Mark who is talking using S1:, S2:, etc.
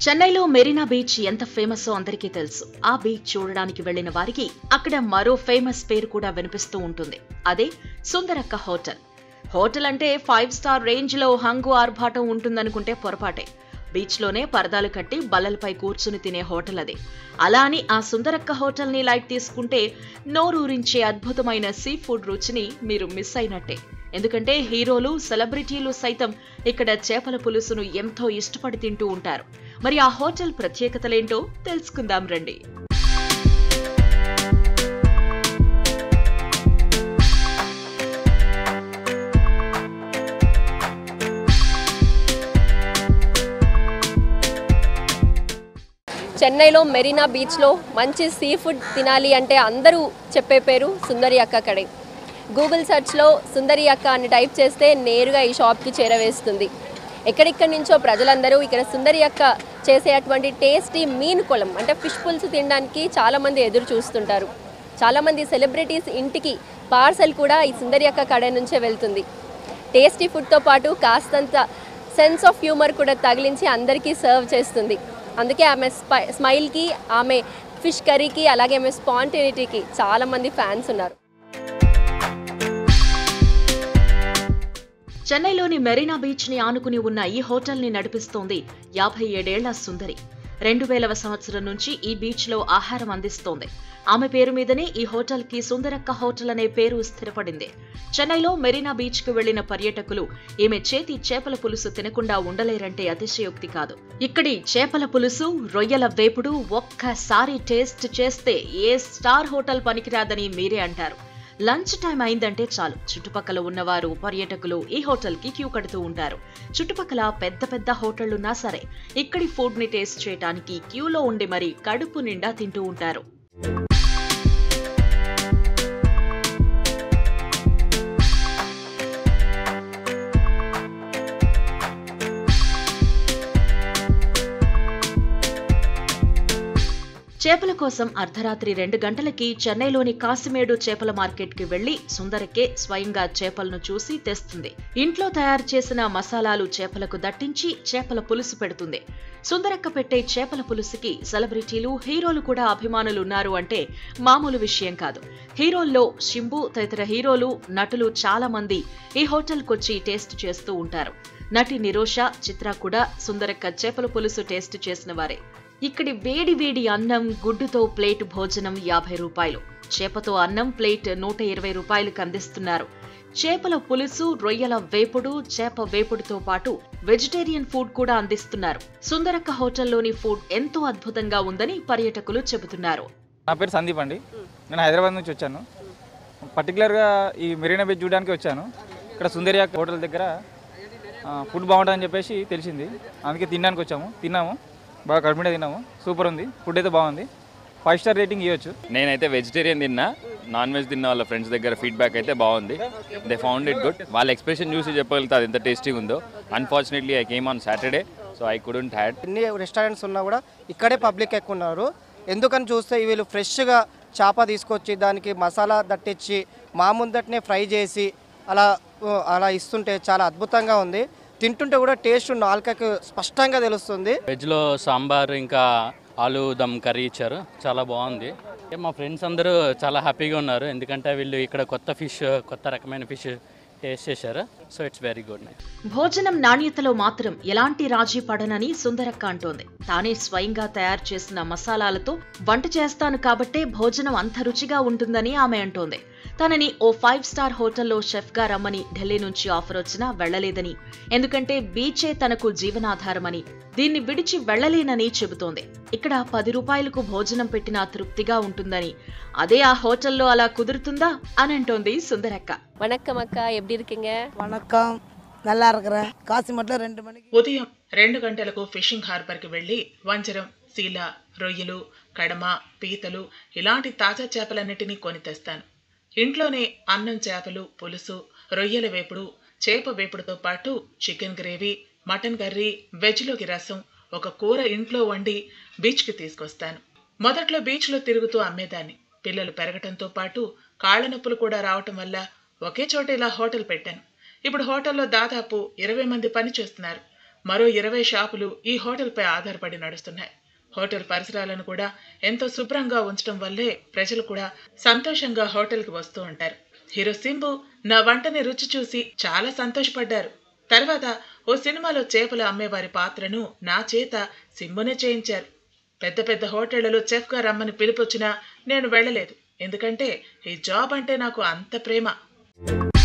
S1: చెన్నైలో మెరీనా బీచ్ ఎంత ఫేమస్ అందరికీ తెలుసు ఆ బీచ్ చూడడానికి వెళ్లిన వారికి అక్కడ మరో ఫేమస్ పేరు కూడా వినిపిస్తూ ఉంటుంది అదే సుందరక్క హోటల్ హోటల్ అంటే ఫైవ్ స్టార్ రేంజ్ లో హంగు ఆర్భాటం ఉంటుందనుకుంటే పొరపాటే బీచ్ లోనే పరదాలు కట్టి బల్లలపై కూర్చుని తినే హోటల్ అది అలా అని ఆ సుందరక్క హోటల్ ని లైట్ తీసుకుంటే నోరూరించే అద్భుతమైన సీ ఫుడ్ రుచిని మీరు మిస్ అయినట్టే ఎందుకంటే హీరోలు సెలబ్రిటీలు సైతం ఇక్కడ చేపల పులుసును ఎంతో ఇష్టపడి తింటూ ఉంటారు మరి ఆ హోటల్ ప్రత్యేకతలేంటో తెలుసుకుందాం రండి
S2: చెన్నైలో మెరీనా బీచ్లో మంచి సీ ఫుడ్ తినాలి అంటే అందరూ చెప్పే పేరు సుందరి అక్క కడే గూగుల్ సెర్చ్లో సుందరి అక్క అని టైప్ చేస్తే నేరుగా ఈ షాప్కి చేరవేస్తుంది ఎక్కడెక్కడి నుంచో ప్రజలందరూ ఇక్కడ సుందరి అక్క చేసే అటువంటి టేస్టీ మీన్ కొలం అంటే ఫిష్ పులుసు తినడానికి చాలామంది ఎదురు చూస్తుంటారు చాలామంది సెలబ్రిటీస్ ఇంటికి పార్సల్ కూడా ఈ సుందరి అక్క కడ నుంచే వెళ్తుంది టేస్టీ ఫుడ్తో పాటు కాస్తంత సెన్స్ ఆఫ్ హ్యూమర్ కూడా తగిలించి అందరికీ సర్వ్ చేస్తుంది అందుకే ఆమె స్పై స్మైల్కి ఆమె ఫిష్ కర్రీకి అలాగే ఆమె స్పాంటినిటీకి చాలామంది ఫ్యాన్స్ ఉన్నారు
S1: చెన్నైలోని మెరీనా బీచ్ ని ఆనుకుని ఉన్న ఈ హోటల్ ని నడిపిస్తోంది యాభై ఏడేళ్ల సుందరి రెండు వేలవ సంవత్సరం నుంచి ఈ బీచ్ లో ఆహారం అందిస్తోంది ఆమె పేరు మీదనే ఈ హోటల్ కి సుందరక్క హోటల్ అనే పేరు స్థిరపడింది చెన్నైలో మెరీనా బీచ్ కు వెళ్లిన పర్యాటకులు ఈమె చేతి చేపల పులుసు తినకుండా ఉండలేరంటే అతిశయోక్తి కాదు ఇక్కడి చేపల పులుసు రొయ్యల వేపుడు ఒక్కసారి టేస్ట్ చేస్తే ఏ స్టార్ హోటల్ పనికిరాదని మీరే అంటారు లంచ్ టైం అయిందంటే చాలు చుట్టుపక్కల ఉన్నవారు పర్యాటకులు ఈ హోటల్ కి క్యూ కడుతూ ఉంటారు చుట్టుపక్కల పెద్ద పెద్ద హోటళ్లున్నా సరే ఇక్కడి ఫుడ్ ని టేస్ట్ చేయడానికి క్యూలో ఉండి మరి కడుపు నిండా తింటూ ఉంటారు చేపల కోసం అర్ధరాత్రి రెండు గంటలకి చెన్నైలోని కాసిమేడు చేపల మార్కెట్కి వెళ్లి సుందరకే స్వయంగా చేపలను చూసి తెస్తుంది ఇంట్లో తయారు చేసిన మసాలాలు చేపలకు దట్టించి చేపల పులుసు పెడుతుంది సుందరక్క పెట్టే చేపల పులుసుకి సెలబ్రిటీలు హీరోలు కూడా అభిమానులున్నారు అంటే మామూలు విషయం కాదు హీరోల్లో శింబు తదితర హీరోలు నటులు చాలా మంది ఈ హోటల్కొచ్చి టేస్ట్ చేస్తూ ఉంటారు నటి నిరోష చిత్ర కూడా సుందరక్క చేపల పులుసు టేస్ట్ చేసిన వారే ఇక్కడి వేడి వేడి అన్నం గుడ్డుతో ప్లేట్ భోజనం యాభై రూపాయలు చేపతో అన్నం ప్లేట్ నూట ఇరవై రూపాయలకు అందిస్తున్నారు చేపల పులుసు రొయ్యల వేపుడు చేప వేపుడుతో పాటు వెజిటేరియన్ ఫుడ్ కూడా అందిస్తున్నారు సుందరక్క హోటల్లోని ఫుడ్ ఎంతో అద్భుతంగా ఉందని పర్యాటకులు చెబుతున్నారు
S3: నా పేరు సందీప్ అండి నేను హైదరాబాద్ నుంచి వచ్చాను పర్టికులర్గా ఈ మెరీనా బీచ్ చూడడానికి వచ్చాను ఇక్కడ సుందరియా హోటల్ దగ్గర ఆ, ఫుడ్ బాగుంటుందని చెప్పేసి తెలిసింది అందుకే తినడానికి వచ్చాము తిన్నాము బాగా కడుపునే తిన్నాము సూపర్ ఉంది ఫుడ్ అయితే బాగుంది ఫైవ్ స్టార్ రేటింగ్ ఇవ్వచ్చు
S4: నేనైతే వెజిటేరియన్ తిన్నా నాన్ వెజ్ తిన్న వాళ్ళ ఫ్రెండ్స్ దగ్గర ఫీడ్బ్యాక్ అయితే బాగుంది దే ఫౌండ్ ఇట్ గుడ్ వాళ్ళ ఎక్స్ప్రెషన్ చూసి చెప్పగలుగుతా అది ఎంత టేస్టీగా ఉందో unfortunately I came on Saturday so I couldn't had
S5: ఎన్ని రెస్టారెంట్స్ ఉన్నా కూడా ఇక్కడే పబ్లిక్ ఎక్కువ ఉన్నారు ఎందుకని చూస్తే వీళ్ళు ఫ్రెష్గా చేప తీసుకొచ్చి దానికి మసాలా దట్టించి మా ముందటనే ఫ్రై చేసి అలా ఉ, అలా ఇస్తుంటే చాలా అద్భుతంగా ఉంది తింటుంటే కూడా టేస్ట్ నాలుకకు స్పష్టంగా తెలుస్తుంది
S6: వెజ్లో సాంబార్ ఇంకా ఆలు దమ్ కర్రీ ఇచ్చారు చాలా బాగుంది మా ఫ్రెండ్స్ అందరూ చాలా హ్యాపీగా ఉన్నారు ఎందుకంటే వీళ్ళు ఇక్కడ కొత్త ఫిష్ కొత్త రకమైన ఫిష్ టేస్ట్ చేశారు so it's very good night
S1: భోజనం నాణ్యతలో మాత్రం ఎలాంటి రాజీ పడనని సుందరక్క అంటోంది తానే స్వయంగా తయారు చేసిన మసాలాలతో వంట చేస్తాను కాబట్టే భోజనం అంత రుచిగా ఉంటుందని ఆమె అంటోంది తనని ఓ ఫైవ్ స్టార్ హోటల్లో షెఫ్ గా రమ్మని ఢిల్లీ నుంచి ఆఫర్ వచ్చినా వెళ్లలేదని ఎందుకంటే బీచే తనకు జీవనాధారమని దీన్ని విడిచి వెళ్లలేనని చెబుతోంది ఇక్కడ పది రూపాయలకు భోజనం పెట్టినా తృప్తిగా ఉంటుందని అదే ఆ హోటల్లో అలా కుదురుతుందా అని అంటోంది సుందరక్క
S2: வணக்கம் அக்கா எப்படி இருக்கீங்க
S7: வணக்கம் நல்லா இருக்கிறேன் காசிமட்டில் ரெண்டு மணிக்கு
S8: ఉదయం రెండు గంటలకు ఫిషింగ్ హార్బర్కి వెళ్లి వంజరం శీల రొయ్యలు కడమ పీతలు ఇలాంటి తాజా చేపలన్నిటినీ కొని తెస్తాను ఇంట్లోనే అన్నం చేపలు పులుసు రొయ్యల వేపుడు చేప వేపుడుతో పాటు చికెన్ గ్రేవీ మటన్ కర్రీ వెజ్లోకి రసం ఒక కూర ఇంట్లో వండి బీచ్కి తీసుకొస్తాను మొదట్లో బీచ్లో తిరుగుతూ అమ్మేదాన్ని పిల్లలు పెరగటంతో పాటు కాళ్ళ నొప్పులు కూడా రావటం వల్ల ఒకే చోట ఇలా హోటల్ పెట్టాను ఇప్పుడు హోటల్లో దాదాపు ఇరవై మంది పని చేస్తున్నారు మరో ఇరవై షాపులు ఈ హోటల్పై ఆధారపడి నడుస్తున్నాయి హోటల్ పరిసరాలను కూడా ఎంతో శుభ్రంగా ఉంచడం వల్లే ప్రజలు కూడా సంతోషంగా హోటల్కి వస్తూ ఉంటారు హీరో సింబు నా వంటని రుచి చూసి చాలా సంతోషపడ్డారు తర్వాత ఓ సినిమాలో చేపలు అమ్మేవారి పాత్రను నా చేత సింబునే చేయించారు పెద్ద పెద్ద హోటళ్లలో చెఫ్గా రమ్మని పిలుపొచ్చినా నేను వెళ్ళలేదు ఎందుకంటే ఈ జాబ్ అంటే నాకు అంత ప్రేమ